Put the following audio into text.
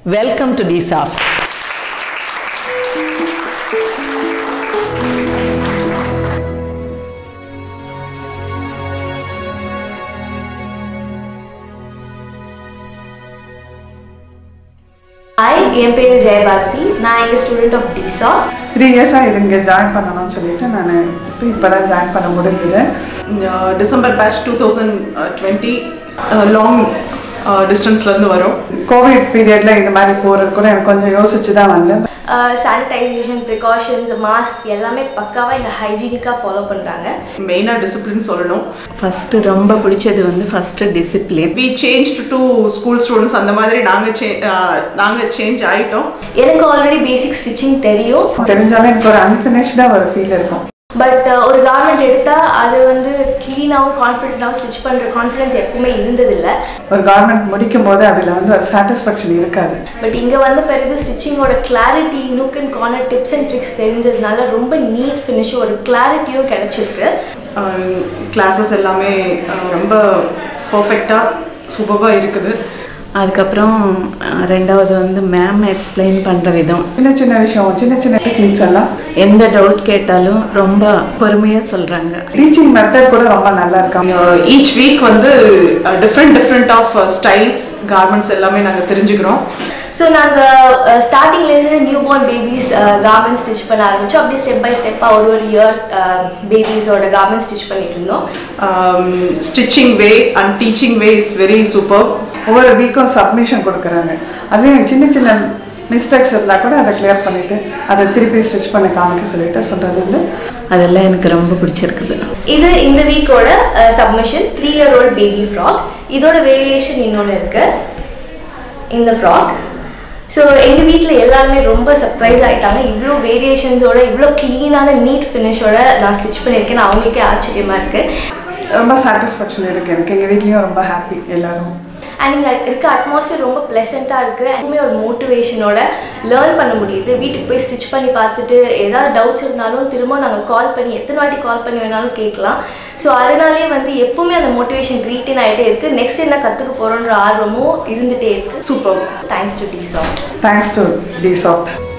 Welcome to DSoft. Hi என் பேர் ஜெயபாரதி நான் எங்கள் ஸ்டூடெண்ட் ஆஃப் டிசாஃப் த்ரீ இயர்ஸாக இது இங்கே ஜாயின் பண்ணணும்னு சொல்லிட்டு நான் இப்போ தான் ஜாயின் பண்ண முடிஞ்சது December batch two thousand twenty long டிஸ்டன்ஸ்லேருந்து வரும் கோவிட் பீரியடில் இது மாதிரி போகிறது கூட எனக்கு கொஞ்சம் யோசிச்சு தான் வந்தேன் சானிடைசேஷன் ப்ரிகாஷன்ஸ் மாஸ்க் எல்லாமே பக்காவாக எங்கள் ஹைஜீனிக்காக ஃபாலோ பண்ணுறாங்க மெயினாக டிசிப்ளின் சொல்லணும் ஃபஸ்ட்டு ரொம்ப பிடிச்சது வந்து first discipline we change to school students அந்த மாதிரி நாங்கள் சே நாங்கள் சேஞ்ச் ஆகிட்டோம் எனக்கு ஆல்ரெடி பேசிக் ஸ்டிச்சிங் தெரியும் தெரிஞ்சாலும் எனக்கு ஒரு அன்ஃபினிஷ்டாக ஒரு ஃபீல் இருக்கும் பட் ஒரு கார்மெண்ட் எடுத்தால் அது வந்து க்ளீனாகவும் கான்ஃபிடென்ட்டாகவும் ஸ்டிச் பண்ணுற கான்ஃபிடன்ஸ் எப்பவுமே இருந்ததில்லை ஒரு கார்மெண்ட் முடிக்கும் போது அதில் வந்து ஒரு சாட்டிஸ்ஃபேக்ஷன் இருக்காது பட் இங்கே வந்த பிறகு ஸ்டிச்சிங்கோட clarity look and corner tips and tricks தெரிஞ்சதுனால ரொம்ப நீட் ஃபினிஷும் ஒரு கிளாரிட்டியும் கிடச்சிருக்கு கிளாஸஸ் எல்லாமே uh, ரொம்ப பர்ஃபெக்டாக சூப்பராக இருக்குது அதுக்கப்புறம் அஹ், ரெண்டாவது வந்து மேம் எக்ஸ்பிளைன் பண்ணுற விதம் சின்ன சின்ன விஷயம் சின்ன சின்ன டெக்னிக்ஸ் எல்லாம் எந்த டவுட் கேட்டாலும் ரொம்ப பொறுமையாக சொல்கிறாங்க டீச்சிங் மெத்தட் கூட ரொம்ப நல்லா இருக்காங்க ஈச் வீக் வந்து different different of styles garments எல்லாமே நாங்கள் தெரிஞ்சுக்கிறோம் ஸோ நாங்கள் ஸ்டார்டிங்லேருந்து new born babies garment stitch பண்ண ஆரம்பித்தோம் அப்படியே ஸ்டெப் பை ஸ்டெப்பாக ஒரு ஒரு இயர்ஸ் பேபிஸோட கார்மெண்ட் ஸ்டிச் பண்ணிட்டு இருந்தோம் stitching way and teaching way is very super ஒவ்வொரு வீக்கும் சப்மிஷன் கொடுக்குறாங்க அதுலேயும் சின்ன சின்ன மிஸ்டேக்ஸ் இருந்தால் கூட அதை கிளியர் பண்ணிவிட்டு அதை திருப்பி ஸ்டிச் பண்ண காமிக்க சொல்லிட்டு சொல்கிறது வந்து அதெல்லாம் எனக்கு ரொம்ப பிடிச்சிருக்குது இது இந்த வீக்கோட submission three year old baby frock இதோட வேரியேஷன் இன்னொன்று இருக்கு இந்த ஃப்ராக் ஸோ எங்கள் வீட்டில் எல்லாருமே ரொம்ப சர்ப்ரைஸ் ஆயிட்டாங்க இவ்வளோ வேரியேஷன்ஸோட இவ்வளோ க்ளீனான நீட் ஃபினிஷோட நான் ஸ்டிச் பண்ணியிருக்கேன் அவங்களுக்கே ஆச்சரியமாக இருக்குது ரொம்ப சாட்டிஸ்ஃபேக்ஷன் இருக்குது எனக்கு எங்கள் வீட்லேயும் ரொம்ப ஹாப்பி எல்லாரும் அண்ட் இங்கே இருக்க அட்மாஸ்பியர் ரொம்ப ப்ளசண்ட்டாக இருக்குது எப்பவுமே ஒரு மோட்டிவேஷனோட லேர்ன் பண்ண முடியுது வீட்டுக்கு போய் ஸ்டிச் பண்ணி பார்த்துட்டு ஏதாவது டவுட்ஸ் இருந்தாலும் திரும்ப நாங்கள் கால் பண்ணி எத்தனை வாட்டி கால் பண்ணி வேணாலும் கேட்கலாம் ஸோ அதனாலே வந்து எப்பவுமே அந்த மோட்டிவேஷன் ரீட்டைன் ஆகிட்டே இருக்குது நெக்ஸ்ட் என்ன கற்றுக்க போகிறோன்ற ஆர்வமும் இருந்துகிட்டே இருக்குது super thanks to DSoft thanks to D soft